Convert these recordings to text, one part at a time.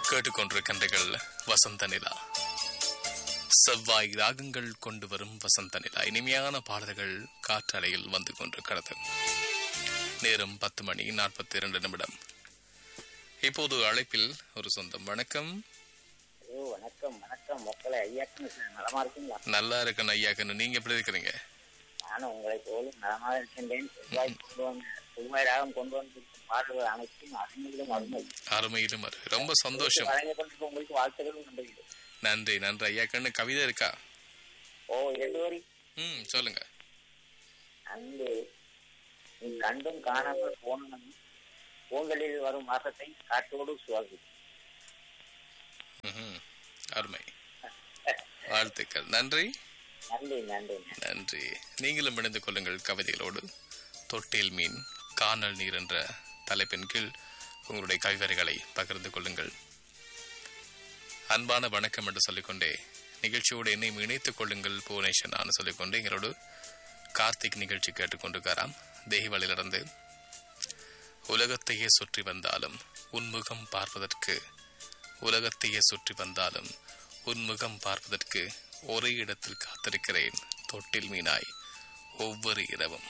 கேட்டுக்கொண்டிருக்கின்றீர்கள் வசந்த நிலா செவ்வாய் ராகங்கள் கொண்டு வரும் வசந்த நிலா இனிமையான பாடல்கள் காற்றலையில் வந்து கொண்டிருக்கிறது நேரம் பத்து மணி நாற்பத்தி இரண்டு நிமிடம் இப்போது அழைப்பில் ஒரு சொந்தம் வணக்கம் ஐயோ வணக்கம் வணக்கம் மக்களை ஐயாக்கன்னு சார் நலமா இருக்கீங்களா நல்லா இருக்கணும் ஐயாக்கன்னு நீங்க எப்படி இருக்கிறீங்க நானும் உங்களை போலும் நலமாக இருக்கின்றேன் செவ்வாய் கொண்டு வந்து செவ்வாய் ராகம் கொண்டு வந்து பாடல்கள் அமைச்சும் அருமையிலும் அருமை அருமையிலும் அரு ரொம்ப சந்தோஷம் வழங்கிக் கொண்டிருக்க உங்களுக்கு வாழ்த்துக்களும் நன்றிகள் நன்றி நன்றி ஐயாக்கண்ணு கவிதை இருக்கா ஓ இரண்டு வரி ம் சொல்லுங்க அன்பு நீ கண்டும் காணாமல் போனவன் பூங்கலில் வரும் மாசத்தை காற்றோடு சுவாசி ம்ஹும். அருமை வாழ்த்துக்கள் நன்றி நன்றி நன்றி நன்றி நீங்களும் இணைந்து கொள்ளுங்கள் கவிதைகளோடு தொட்டில் மீன் காணல் நீர் என்ற தலைப்பின் கீழ் உங்களுடைய கவிதைகளை பகிர்ந்து கொள்ளுங்கள் அன்பான வணக்கம் என்று சொல்லிக்கொண்டே நிகழ்ச்சியோடு என்னை இணைத்துக் கொள்ளுங்கள் புவனேஸ்வரன் நான் சொல்லிக்கொண்டு எங்களோடு கார்த்திக் நிகழ்ச்சி கேட்டுக்கொண்டிருக்கிறாம் தேகிவழிலிருந்து உலகத்தையே சுற்றி வந்தாலும் உன்முகம் பார்ப்பதற்கு உலகத்தையே சுற்றி வந்தாலும் உன்முகம் பார்ப்பதற்கு ஒரே இடத்தில் காத்திருக்கிறேன் தொட்டில் மீனாய் ஒவ்வொரு இரவும்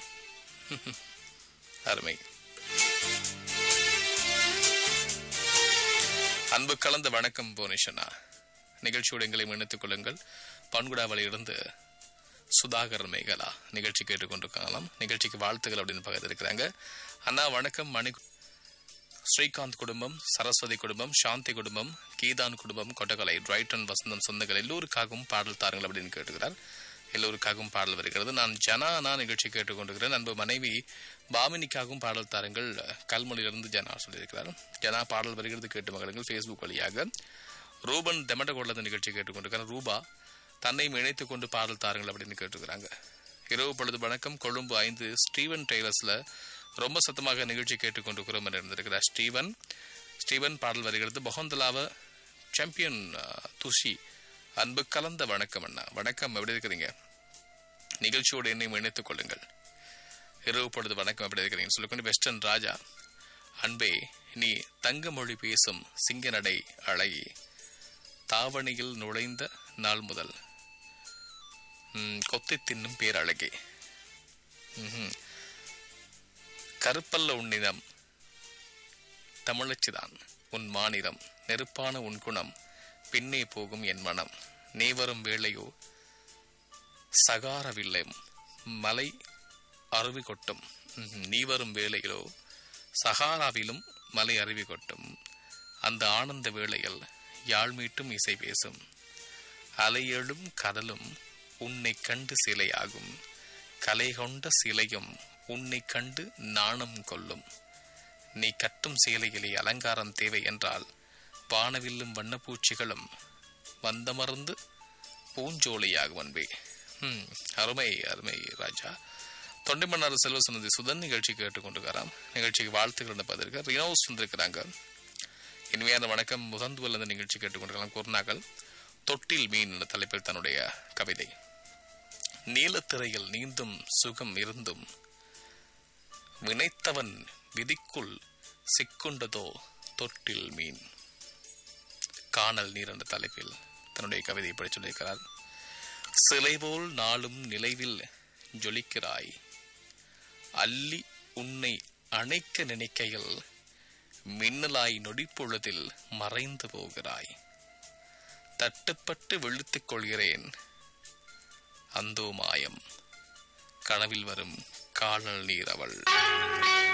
அருமை அன்பு கலந்த வணக்கம் புவனேஸ்வரனா நிகழ்ச்சியோடு எங்களை இணைத்துக் கொள்ளுங்கள் பன்குடாவளியிலிருந்து சுதாகர் மேகலா நிகழ்ச்சி கேட்டுக்கொண்டிருக்கலாம் நிகழ்ச்சிக்கு வாழ்த்துக்கள் அப்படின்னு பகிர்ந்திருக்கிறாங்க அண்ணா வணக்கம் மணி ஸ்ரீகாந்த் குடும்பம் சரஸ்வதி குடும்பம் சாந்தி குடும்பம் கீதான் குடும்பம் கொட்டகலை டிரைட்டன் வசந்தம் சொந்தங்கள் எல்லோருக்காகவும் பாடல் தாருங்கள் அப்படின்னு கேட்டுக்கிறார் எல்லோருக்காகவும் பாடல் வருகிறது நான் ஜனா நான் நிகழ்ச்சி கேட்டுக்கொண்டிருக்கிறேன் அன்பு மனைவி பாமினிக்காகவும் பாடல் தாருங்கள் கல்மொழியிலிருந்து ஜனா சொல்லியிருக்கிறார் ஜனா பாடல் வருகிறது கேட்டு மகளுங்கள் ஃபேஸ்புக் வழியாக ரூபன் தெமட்டகோடல நிகழ்ச்சி கேட்டுக்கொண்டிருக்கிறார் ரூபா தன்னை இணைத்துக் கொண்டு பாடல் தாருங்கள் அப்படின்னு கேட்டுக்கிறாங்க இரவு பொழுது வணக்கம் கொழும்பு ஐந்து ஸ்டீவன் டெய்லர்ஸ்ல ரொம்ப சத்தமாக நிகழ்ச்சி கேட்டுக்கொண்டிருக்கிறோம் என்று இருந்திருக்கிறார் ஸ்டீவன் ஸ்டீவன் பாடல் வருகிறது பகந்தலாவ சாம்பியன் அஹ், துஷி அன்பு கலந்த வணக்கம் அண்ணா வணக்கம் எப்படி இருக்கிறீங்க நிகழ்ச்சியோடு என்னை இணைத்துக் கொள்ளுங்கள் இரவு பொழுது வணக்கம் எப்படி இருக்கிறீங்க சொல்லிக்கொண்டு வெஸ்டர்ன் ராஜா அன்பே நீ தங்க மொழி பேசும் சிங்க நடை அழகி தாவணியில் நுழைந்த நாள் முதல் ம், கொத்தை தின்னும் பேரழகே ம்ஹும். கருப்பல்ல உன்னிடம் தமிழச்சிதான் உன் மாநிலம் நெருப்பான உன் குணம் பின்னே போகும் என் மனம் நீ வரும் வேளையோ சகாரவில்லை மலை அருவி கொட்டும் ம்ஹும். நீ வரும் வேளையிலோ சகாராவிலும் மலை அருவி கொட்டும் அந்த ஆனந்த வேளையில் யாழ் மீட்டும் இசை பேசும் அலையெழும் கடலும் உன்னை கண்டு சிலையாகும் கலை கொண்ட சிலையும் உன்னை கண்டு நாணம் கொள்ளும் நீ கட்டும் சேலையிலே அலங்காரம் தேவை என்றால் வானவில்லும் வண்ணப்பூச்சிகளும் வந்தமர்ந்து பூஞ்சோலையாகும் அன்பே ம், அருமை அருமை ராஜா தொண்டைமன்னார் செல்வ சுனதி சுதன் நிகழ்ச்சி கேட்டுக்கொண்டிருக்கிறாம் நிகழ்ச்சிக்கு வாழ்த்துக்கள் பதிர்க்க ரினோஸ் வந்திருக்கிறாங்க இனிமையான வணக்கம் முதந்துவல் அந்த நிகழ்ச்சி கேட்டுக்கொண்டிருக்கலாம் கூறினார்கள் தொட்டில் மீன் என்ற தலைப்பில் தன்னுடைய கவிதை நீலத்திரையில் நீந்தும் சுகம் இருந்தும் வினைத்தவன் விதிக்குள் சிக்குண்டதோ தொட்டில் மீன் காணல் நீர் என்ற தலைப்பில் தன்னுடைய கவிதை இப்படி சொல்லியிருக்கிறார் சிலை போல் நாளும் நிலைவில் ஜொலிக்கிறாய் அள்ளி உன்னை அணைக்க நினைக்கையில் மின்னலாய் நொடிப்பொழுதில் மறைந்து போகிறாய் தட்டுப்பட்டு விழுத்துக் கொள்கிறேன் அந்தோ மாயம் கனவில் வரும் காணல் நீர் அவள்